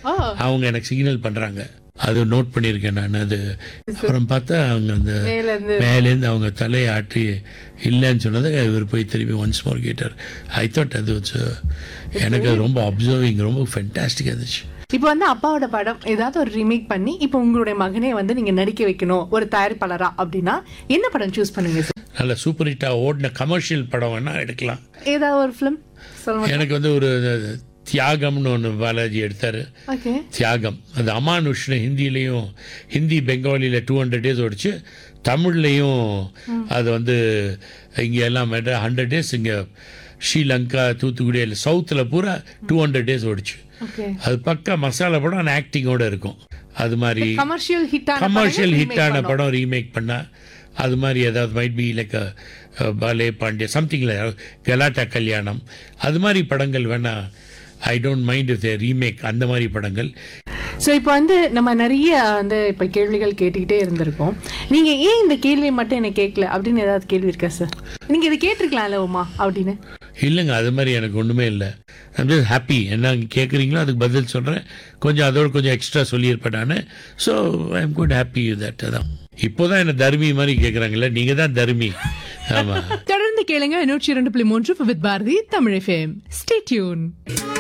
ஓ அவங்க எனக்கு சிக்னல் பண்றாங்க அது நோட் பண்ணியிருக்கேன் நான் அது அப்புறம் பார்த்தா அவங்க அந்த மேல இருந்து மேலேருந்து அவங்க தலையை ஆட்டி இல்லைன்னு சொன்னதை இவர் போய் திரும்பி ஒன்ஸ் மோர் கேட்டார் ஐ தாட் அது was, uh, எனக்கு அது ரொம்ப அப்சர்விங் ரொம்ப ஃபென்டாஸ்டிக்காக இருந்துச்சு இப்போ வந்து அப்பாவோட படம் ஏதாவது ஒரு ரீமேக் பண்ணி இப்போ உங்களுடைய மகனே வந்து நீங்க நடிக்க வைக்கணும் ஒரு தயாரிப்பாளரா அப்படின்னா என்ன படம் சூஸ் பண்ணுவீங்க சார் நல்ல சூப்பர் ஹிட்டாக ஓடின கமர்ஷியல் படம் வேணா எடுக்கலாம் ஏதாவது ஒரு ஃபிலிம் சொல்லுங்க எனக்கு வந்து ஒரு தியாகம்னு ஒன்று பாலாஜி எடுத்தார் ஓகே தியாகம் அது அமானுஷ்னு ஹிந்திலையும் ஹிந்தி பெங்காலியில் டூ ஹண்ட்ரட் டேஸ் ஓடிச்சு தமிழ்லையும் அது வந்து இங்கே எல்லாம் ஹண்ட்ரட் டேஸ் இங்கே ஸ்ரீலங்கா தூத்துக்குடி இல்லை சவுத்தில் பூரா டூ ஹண்ட்ரட் டேஸ் ஓடிச்சு ஓகே அது பக்கா மசாலா படம் ஆனால் ஆக்டிங்கோட இருக்கும் அது மாதிரி கமர்ஷியல் ஹிட்டான கமர்ஷியல் ஹிட்டான படம் ரீமேக் பண்ணா அது மாதிரி ஏதாவது மைட் பி லைக் பாலே பாண்டிய சம்திங்ல கலாட்டா கல்யாணம் அது மாதிரி படங்கள் வேணா I don't mind if remake அந்த மாதிரி படங்கள் ஸோ இப்போ வந்து நம்ம நிறைய வந்து இப்போ கேள்விகள் கேட்டுக்கிட்டே இருந்திருக்கோம் நீங்க ஏன் இந்த கேள்வியை மட்டும் எனக்கு கேட்கல அப்படின்னு ஏதாவது கேள்வி இருக்கா சார் நீங்க இதை கேட்டிருக்கலாம்ல உமா அப்படின்னு இல்லைங்க அது மாதிரி எனக்கு ஒன்றுமே இல்லை ஐம் ஜஸ்ட் ஹாப்பி என்ன கேட்குறீங்களோ அதுக்கு பதில் சொல்கிறேன் கொஞ்சம் அதோட கொஞ்சம் எக்ஸ்ட்ரா சொல்லியிருப்பேன் நான் so I am good happy that அதான் இப்போ தான் என்ன தர்மி மாதிரி கேட்குறாங்கல்ல நீங்கள் தான் தர்மி ஆமாம் தொடர்ந்து கேளுங்க நூற்றி இரண்டு புள்ளி மூன்று with Bharathi Tamil FM stay tune